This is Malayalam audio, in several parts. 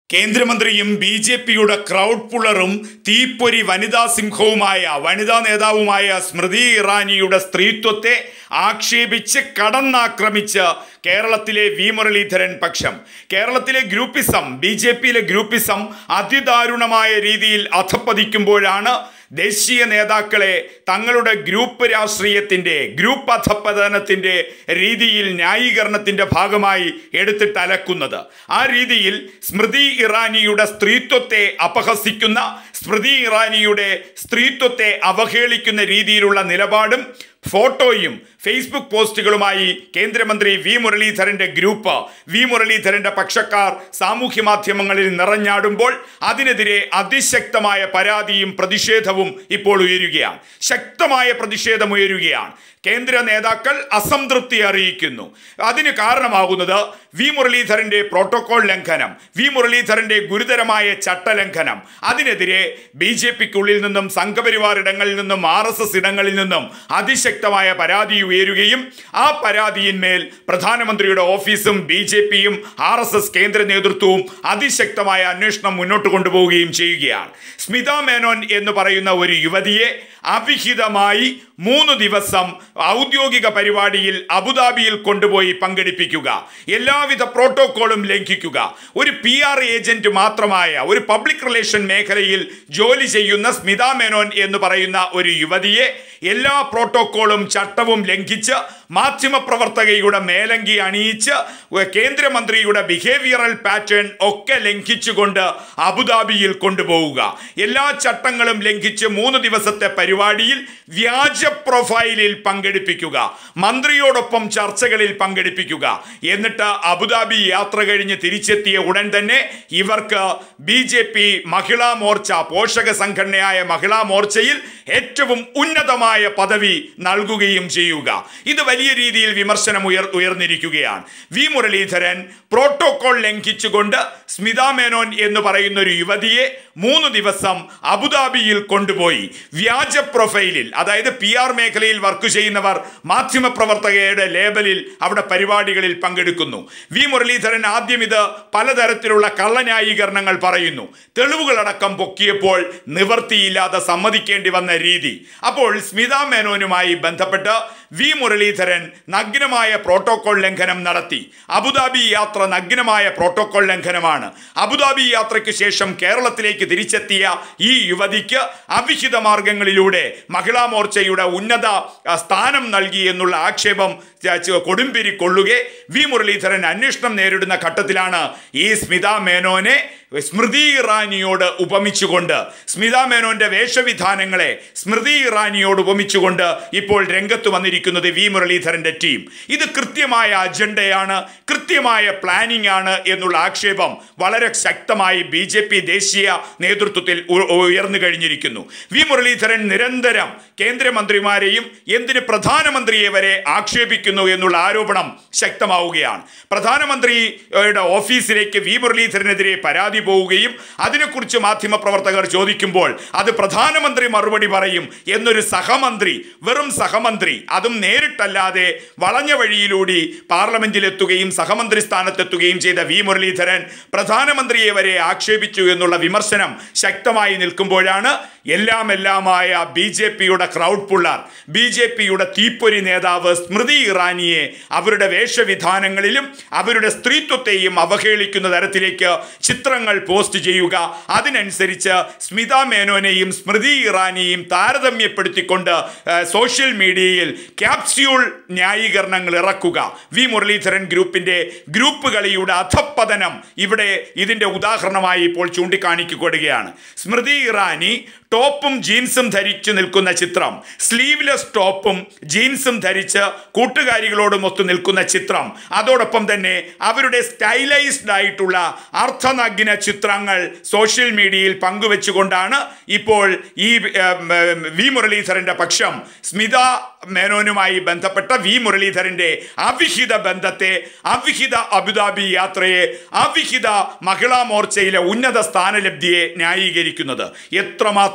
കേന്ദ്രമന്ത്രിയും ബി ജെ പിയുടെ ക്രൗഡ് പുള്ളറും തീപ്പൊരി വനിതാ സിംഹവുമായ വനിതാ നേതാവുമായ സ്മൃതി ഇറാനിയുടെ സ്ത്രീത്വത്തെ ആക്ഷേപിച്ച് കടന്നാക്രമിച്ച് കേരളത്തിലെ വി മുരളീധരൻ പക്ഷം കേരളത്തിലെ ഗ്രൂപ്പിസം ബി ജെ പിയിലെ ഗ്രൂപ്പിസം അതിദാരുണമായ രീതിയിൽ അധപ്പതിക്കുമ്പോഴാണ് ദേശീയ നേതാക്കളെ തങ്ങളുടെ ഗ്രൂപ്പ് രാഷ്ട്രീയത്തിൻ്റെ ഗ്രൂപ്പ് അധപ്പതനത്തിൻ്റെ രീതിയിൽ ന്യായീകരണത്തിൻ്റെ ഭാഗമായി എടുത്തിട്ട് അലക്കുന്നത് ആ രീതിയിൽ സ്മൃതി ഇറാനിയുടെ സ്ത്രീത്വത്തെ അപഹസിക്കുന്ന സ്മൃതി ഇറാനിയുടെ സ്ത്രീത്വത്തെ അവഹേളിക്കുന്ന രീതിയിലുള്ള നിലപാടും ഫോട്ടോയും ഫേസ്ബുക്ക് പോസ്റ്റുകളുമായി കേന്ദ്രമന്ത്രി വി മുരളീധരന്റെ ഗ്രൂപ്പ് വി മുരളീധരന്റെ പക്ഷക്കാർ സാമൂഹ്യ മാധ്യമങ്ങളിൽ നിറഞ്ഞാടുമ്പോൾ അതിനെതിരെ അതിശക്തമായ പരാതിയും പ്രതിഷേധവും ഇപ്പോൾ ഉയരുകയാണ് ശക്തമായ പ്രതിഷേധം ഉയരുകയാണ് കേന്ദ്ര നേതാക്കൾ അസംതൃപ്തി അറിയിക്കുന്നു അതിന് കാരണമാകുന്നത് വി മുരളീധരന്റെ പ്രോട്ടോകോൾ ലംഘനം വി മുരളീധരന്റെ ഗുരുതരമായ ചട്ടലംഘനം അതിനെതിരെ ബി ജെ പിക്കുള്ളിൽ നിന്നും സംഘപരിവാർ ഇടങ്ങളിൽ നിന്നും ആർ എസ് എസ് ഇടങ്ങളിൽ നിന്നും അതിശക്തമായ പരാതി ഉയരുകയും ആ പരാതിയിന്മേൽ പ്രധാനമന്ത്രിയുടെ ഓഫീസും ബി ജെ പിയും ആർ എസ് എസ് കേന്ദ്ര നേതൃത്വവും അതിശക്തമായ അന്വേഷണം മുന്നോട്ട് കൊണ്ടുപോവുകയും ചെയ്യുകയാണ് സ്മിത മേനോൻ എന്ന് പറയുന്ന ഒരു യുവതിയെ അവിഹിതമായി മൂന്ന് ദിവസം ഔദ്യോഗിക പരിപാടിയിൽ അബുദാബിയിൽ കൊണ്ടുപോയി പങ്കെടുപ്പിക്കുക എല്ലാവിധ പ്രോട്ടോക്കോളും ലംഘിക്കുക ഒരു പി ആർ ഏജന്റ് മാത്രമായ ഒരു പബ്ലിക് റിലേഷൻ മേഖലയിൽ ജോലി ചെയ്യുന്ന സ്മിത മേനോൻ എന്ന് പറയുന്ന ഒരു യുവതിയെ എല്ലാ പ്രോട്ടോക്കോളും ചട്ടവും ലംഘിച്ച് മാധ്യമപ്രവർത്തകയുടെ മേലങ്കി അണിയിച്ച് കേന്ദ്രമന്ത്രിയുടെ ബിഹേവിയറൽ പാറ്റേൺ ഒക്കെ ലംഘിച്ചുകൊണ്ട് അബുദാബിയിൽ കൊണ്ടുപോവുക എല്ലാ ചട്ടങ്ങളും ലംഘിച്ച് മൂന്ന് ദിവസത്തെ പരിപാടിയിൽ വ്യാജ പ്രൊഫൈലിൽ പങ്കെടുപ്പിക്കുക മന്ത്രിയോടൊപ്പം ചർച്ചകളിൽ പങ്കെടുപ്പിക്കുക എന്നിട്ട് അബുദാബി യാത്ര കഴിഞ്ഞ് തിരിച്ചെത്തിയ ഉടൻ തന്നെ ഇവർക്ക് B J P Mahila Morcha പോഷക സംഘടനയായ മഹിളാ മോർച്ചയിൽ ഏറ്റവും ഉന്നതമായ പദവി നൽകുകയും ചെയ്യുക ഇത് വലിയ രീതിയിൽ വിമർശനം ഉയർ ഉയർന്നിരിക്കുകയാണ് വി മുരളീധരൻ പ്രോട്ടോകോൾ ലംഘിച്ചുകൊണ്ട് സ്മിത മേനോൻ എന്ന് പറയുന്ന ഒരു യുവതിയെ മൂന്ന് ദിവസം അബുദാബിയിൽ കൊണ്ടുപോയി വ്യാജ പ്രൊഫൈലിൽ അതായത് പി ആർ മേഖലയിൽ വർക്ക് ചെയ്യുന്നവർ മാധ്യമപ്രവർത്തകയുടെ ലേബലിൽ അവിടെ പരിപാടികളിൽ പങ്കെടുക്കുന്നു വി മുരളീധരൻ ആദ്യം ഇത് പലതരത്തിലുള്ള കള്ളന്യായീകരണങ്ങൾ പറയുന്നു തെളിവുകളടക്കം പൊക്കിയപ്പോൾ നിവർത്തിയില്ലാതെ സമ്മതിക്കേണ്ടി വന്ന രീതി അപ്പോൾ സ്മിത മേനോനുമായി ബന്ധപ്പെട്ട് വി മുരളീധരൻ നഗ്നമായ പ്രോട്ടോകോൾ ലംഘനം നടത്തി അബുദാബി യാത്ര നഗ്നമായ പ്രോട്ടോകോൾ ലംഘനമാണ് അബുദാബി യാത്രയ്ക്ക് ശേഷം കേരളത്തിലേക്ക് തിരിച്ചെത്തിയ ഈ യുവതിക്ക് അവിഹിത മാർഗങ്ങളിലൂടെ മഹിളാ മോർച്ചയുടെ ഉന്നത ആ, സ്ഥാനം നൽകി എന്നുള്ള ആക്ഷേപം ച- ച- കൊടുമ്പിരി കൊള്ളുകെ വി മുരളീധരൻ അന്വേഷണം നേരിടുന്ന ഘട്ടത്തിലാണ് ഈ സ്മിത മേനോനെ സ്മൃതി ഇറാനിയോട് ഉപമിച്ചുകൊണ്ട് സ്മിത മേനോന്റെ വേഷവിധാനങ്ങളെ സ്മൃതി ഇറാനിയോട് ഉപമിച്ചുകൊണ്ട് ഇപ്പോൾ രംഗത്ത് വന്നിരിക്കുന്നത് വി മുരളീധരന്റെ ടീം ഇത് കൃത്യമായ അജണ്ടയാണ് കൃത്യമായ പ്ലാനിംഗ് ആണ് എന്നുള്ള ആക്ഷേപം വളരെ ശക്തമായി ബി ജെ പി ദേശീയ നേതൃത്വത്തിൽ ഉ- ഉയർന്നു കഴിഞ്ഞിരിക്കുന്നു വി മുരളീധരൻ നിരന്തരം കേന്ദ്രമന്ത്രിമാരെയും എന്തിന് പ്രധാനമന്ത്രിയെ വരെ ആക്ഷേപിക്കുന്നു എന്നുള്ള ആരോപണം ശക്തമാവുകയാണ് പ്രധാനമന്ത്രിയുടെ ഓഫീസിലേക്ക് വി മുരളീധരനെതിരെ പരാതി പോവുകയും അതിനെക്കുറിച്ച് മാധ്യമപ്രവർത്തകർ ചോദിക്കുമ്പോൾ അത് പ്രധാനമന്ത്രി മറുപടി പറയും എന്നൊരു സഹമന്ത്രി വെറും സഹമന്ത്രി അതും നേരിട്ടല്ലാതെ വളഞ്ഞ വഴിയിലൂടെ പാർലമെന്റിലെത്തുകയും സഹമന്ത്രി സ്ഥാനത്തെത്തുകയും ചെയ്ത വി മുരളീധരൻ പ്രധാനമന്ത്രിയെ വരെ ആക്ഷേപിച്ചു എന്നുള്ള വിമർശനം ശക്തമായി നിൽക്കുമ്പോഴാണ് എല്ലാം എല്ലാമായ ബി ജെ പിയുടെ ക്രൗഡ് പുള്ളർ ബി ജെ പിയുടെ തീപ്പൊരി നേതാവ് സ്മൃതി ഇറാനിയെ അവരുടെ വേഷവിധാനങ്ങളിലും അവരുടെ സ്ത്രീത്വത്തെയും അവഹേളിക്കുന്ന തരത്തിലേക്ക് ചിത്രങ്ങൾ പോസ്റ്റ് ചെയ്യുക അതിനനുസരിച്ച് സ്മിത മേനോനെയും സ്മൃതി ഇറാനിയെയും താരതമ്യപ്പെടുത്തിക്കൊണ്ട് ആ, സോഷ്യൽ മീഡിയയിൽ ക്യാപ്സ്യൂൾ ന്യായീകരണങ്ങൾ ഇറക്കുക വി മുരളീധരൻ ഗ്രൂപ്പിന്റെ ഗ്രൂപ്പ് കളിയുടെ അധപ്പതനം ഇവിടെ ഇതിന്റെ ഉദാഹരണമായി ഇപ്പോൾ ചൂണ്ടിക്കാണിക്കപ്പെടുകയാണ് സ്മൃതി ഇറാനി ടോപ്പും ജീൻസും ധരിച്ചു നിൽക്കുന്ന ചിത്രം സ്ലീവ്ലെസ് ടോപ്പും ജീൻസും ധരിച്ച് കൂട്ടുകാരികളോടും ഒത്തു നിൽക്കുന്ന ചിത്രം അതോടൊപ്പം തന്നെ അവരുടെ സ്റ്റൈലൈസ്ഡ് ആയിട്ടുള്ള അർത്ഥനഗ്ന ചിത്രങ്ങൾ സോഷ്യൽ മീഡിയയിൽ പങ്കുവെച്ചുകൊണ്ടാണ് ഇപ്പോൾ ഈ ഉം, ഉം, വി മുരളീധരന്റെ പക്ഷം സ്മിത മേനോനുമായി ബന്ധപ്പെട്ട വി മുരളീധരന്റെ അവിഹിത ബന്ധത്തെ അവിഹിത അബുദാബി യാത്രയെ അവിഹിത മഹിളാ മോർച്ചയിലെ ഉന്നത സ്ഥാനലബ്ധിയെ ന്യായീകരിക്കുന്നത് എത്രമാത്രം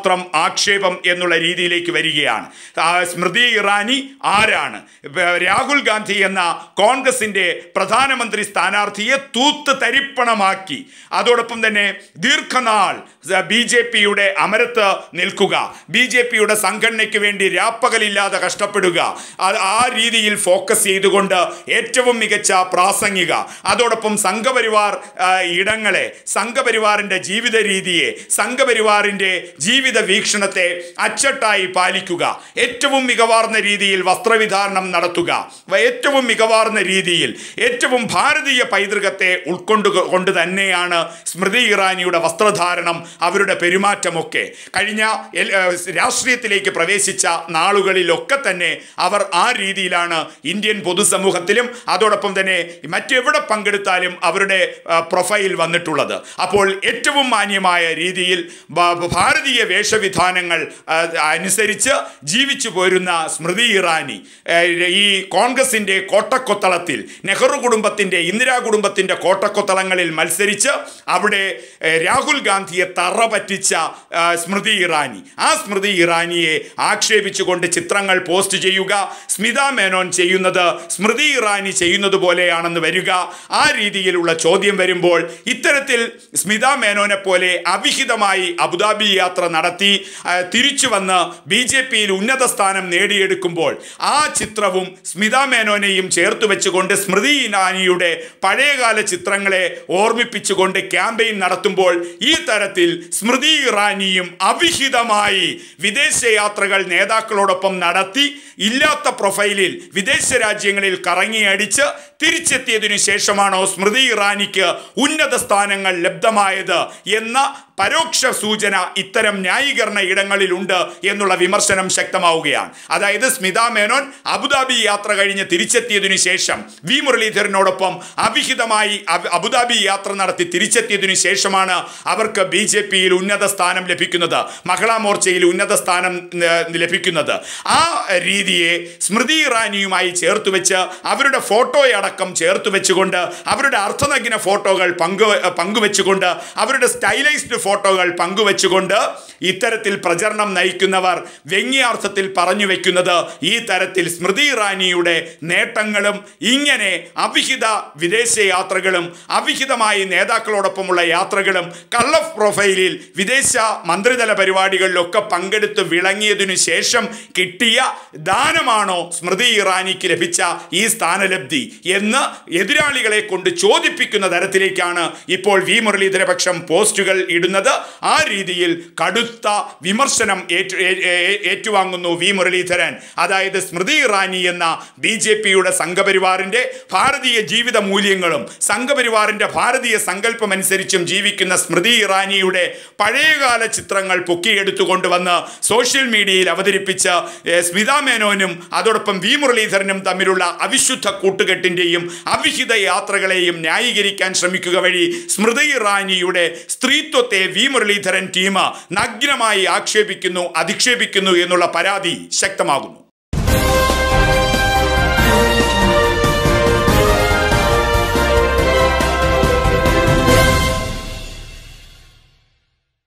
മാത്രം ആക്ഷേപം എന്നുള്ള രീതിയിലേക്ക് വരികയാണ് ആ, സ്മൃതി ഇറാനി ആരാണ് ഇപ്പ രാഹുൽ ഗാന്ധി എന്ന കോൺഗ്രസിന്റെ പ്രധാനമന്ത്രി സ്ഥാനാർത്ഥിയെ തൂത്ത് തരിപ്പണമാക്കി അതോടൊപ്പം തന്നെ ദീർഘനാൾ ബി ജെ പിയുടെ അമരത്ത് നിൽക്കുക ബി ജെ പിയുടെ സംഘടനയ്ക്ക് വേണ്ടി രാപ്പകലില്ലാതെ കഷ്ടപ്പെടുക ആ- ആ രീതിയിൽ ഫോക്കസ് ചെയ്തുകൊണ്ട് ഏറ്റവും മികച്ച പ്രാസംഗിക അതോടൊപ്പം സംഘപരിവാർ ആ, ഇടങ്ങളെ സംഘപരിവാറിന്റെ ജീവിത രീതിയെ സംഘപരിവാറിന്റെ ജീവിത വീക്ഷണത്തെ അച്ചട്ടായി പാലിക്കുക ഏറ്റവും മികവാർന്ന രീതിയിൽ വസ്ത്രവിധാരണം നടത്തുക വ- ഏറ്റവും മികവാർന്ന രീതിയിൽ ഏറ്റവും ഭാരതീയ പൈതൃകത്തെ ഉൾക്കൊണ്ട് കൊണ്ട് തന്നെയാണ് സ്മൃതി ഇറാനിയുടെ വസ്ത്രധാരണം അവരുടെ പെരുമാറ്റമൊക്കെ കഴിഞ്ഞ എൽ- ഏഹ് രാഷ്ട്രീയത്തിലേക്ക് പ്രവേശിച്ച നാളുകളിലൊക്കെ തന്നെ അവർ ആ രീതിയിലാണ് ഇന്ത്യൻ പൊതുസമൂഹത്തിലും അതോടൊപ്പം തന്നെ മറ്റെവിടെ പങ്കെടുത്താലും അവരുടെ ആ, പ്രൊഫൈൽ വന്നിട്ടുള്ളത് അപ്പോൾ ഏറ്റവും മാന്യമായ രീതിയിൽ ഭ- ഭാരതീയ വേഷവിധാനങ്ങൾ ആ, അനുസരിച്ച് ജീവിച്ചു പോരുന്ന സ്മൃതി ഇറാനി ഏ, ഈ കോൺഗ്രസിന്റെ കോട്ടക്കൊത്തളത്തിൽ നെഹ്റു കുടുംബത്തിന്റെ ഇന്ദിരാ കുടുംബത്തിന്റെ കോട്ടക്കൊത്തളങ്ങളിൽ മത്സരിച്ച് അവിടെ ഏ, രാഹുൽ ഗാന്ധിയെ തറ പറ്റിച്ച ആ, സ്മൃതി ഇറാനി ആ സ്മൃതി ഇറാനിയെ ആക്ഷേപിച്ചുകൊണ്ട് ചിത്രങ്ങൾ പോസ്റ്റ് ചെയ്യുക സ്മിത മേനോൻ ചെയ്യുന്നത് സ്മൃതി ഇറാനി ചെയ്യുന്നത് പോലെയാണെന്ന് വരിക ആ രീതിയിലുള്ള ചോദ്യം വരുമ്പോൾ ഇത്തരത്തിൽ സ്മിത മേനോനെ പോലെ അവിഹിതമായി അബുദാബി യാത്ര നടത്തി ആ, തിരിച്ചു വന്ന് ബി ജെ പിയിൽ ഉന്നത സ്ഥാനം നേടിയെടുക്കുമ്പോൾ ആ ചിത്രവും സ്മിത മേനോനെയും ചേർത്ത് വെച്ചുകൊണ്ട് സ്മൃതി ഇറാനിയുടെ പഴയകാല ചിത്രങ്ങളെ ഓർമ്മിപ്പിച്ചുകൊണ്ട് ക്യാമ്പയിൻ നടത്തുമ്പോൾ ഈ തരത്തിൽ സ്മൃതി ഇറാനിയും അവിഹിതമായി വിദേശ യാത്രകൾ നേതാക്കളോടൊപ്പം നടത്തി ഇല്ലാത്ത പ്രൊഫൈലിൽ വിദേശ രാജ്യങ്ങളിൽ കറങ്ങിയടിച്ച് തിരിച്ചെത്തിയതിനു ശേഷമാണോ സ്മൃതി ഇറാനിക്ക് ഉന്നത സ്ഥാനങ്ങൾ ലബ്ധമായത് എന്ന പരോക്ഷ സൂചന ഇത്തരം ന്യായീകരണ ഇടങ്ങളിലുണ്ട് എന്നുള്ള വിമർശനം ശക്തമാവുകയാണ് അതായത് സ്മിത മേനോൻ അബുദാബി യാത്ര കഴിഞ്ഞ് തിരിച്ചെത്തിയതിനു ശേഷം വി മുരളീധരനോടൊപ്പം അവിഹിതമായി അബ്- അബുദാബി യാത്ര നടത്തി തിരിച്ചെത്തിയതിനു ശേഷമാണ് അവർക്ക് ബി ജെ പിയിൽ ഉന്നത സ്ഥാനം ലഭിക്കുന്നത് മഹിളാ മോർച്ചയിൽ ഉന്നത സ്ഥാനം ഏർ, ലഭിക്കുന്നത് ആ രീതിയെ സ്മൃതി ഇറാനിയുമായി ചേർത്ത് വെച്ച് അവരുടെ ഫോട്ടോയടക്കം ചേർത്ത് വെച്ചുകൊണ്ട് അവരുടെ അർത്ഥനഗ്ന ഫോട്ടോകൾ പങ്കു പങ്കുവെച്ചുകൊണ്ട് അവരുടെ സ്റ്റൈലൈസ്ഡ് ഫോട്ടോകൾ പങ്കുവെച്ചുകൊണ്ട് ഇത്തരത്തിൽ പ്രചരണം നയിക്കുന്നവർ വ്യംഗ്യാർത്ഥത്തിൽ പറഞ്ഞു വെക്കുന്നത് ഈ തരത്തിൽ സ്മൃതി ഇറാനിയുടെ നേട്ടങ്ങളും ഇങ്ങനെ അവിഹിത വിദേശ യാത്രകളും അവിഹിതമായി നേതാക്കളോടൊപ്പമുള്ള യാത്രകളും കള്ള പ്രൊഫൈലിൽ വിദേശ മന്ത്രിതല പരിപാടികളിലൊക്കെ പങ്കെടുത്ത് വിളങ്ങിയതിനു ശേഷം കിട്ടിയ ദാനമാണോ സ്മൃതി ഇറാനിക്ക് ലഭിച്ച ഈ സ്ഥാനലബ്ധി എന്ന് എതിരാളികളെ കൊണ്ട് ചോദിപ്പിക്കുന്ന തരത്തിലേക്കാണ് ഇപ്പോൾ വി മുരളീധരപക്ഷം പോസ്റ്റുകൾ ഇടുന്നത് ആ രീതിയിൽ കടുത്ത വിമർശനം ഏറ്റു ഏ- ഏ- ഏറ്റുവാങ്ങുന്നു വി മുരളീധരൻ അതായത് സ്മൃതി ഇറാനി എന്ന ബി ജെ പിയുടെ സംഘപരിവാറിന്റെ ഭാരതീയ ജീവിത മൂല്യങ്ങളും സംഘപരിവാറിന്റെ ഭാരതീയ സങ്കല്പം അനുസരിച്ചും ജീവിക്കുന്ന സ്മൃതി ഇറാനിയുടെ പഴയകാല ചിത്രങ്ങൾ പൊക്കിയെടുത്തുകൊണ്ടുവന്ന് സോഷ്യൽ മീഡിയയിൽ അവതരിപ്പിച്ച് ഏ, സ്മിത മേനോനും അതോടൊപ്പം വി മുരളീധരനും തമ്മിലുള്ള അവിശുദ്ധ കൂട്ടുകെട്ടിന്റെയും അവിഹിത യാത്രകളെയും ന്യായീകരിക്കാൻ ശ്രമിക്കുക വഴി സ്മൃതി ഇറാനിയുടെ സ്ത്രീത്വത്തെ വി മുരളീധരൻ ടീം നഗ്നമായി ആക്ഷേപിക്കുന്നു അധിക്ഷേപിക്കുന്നു എന്നുള്ള പരാതി ശക്തമാകുന്നു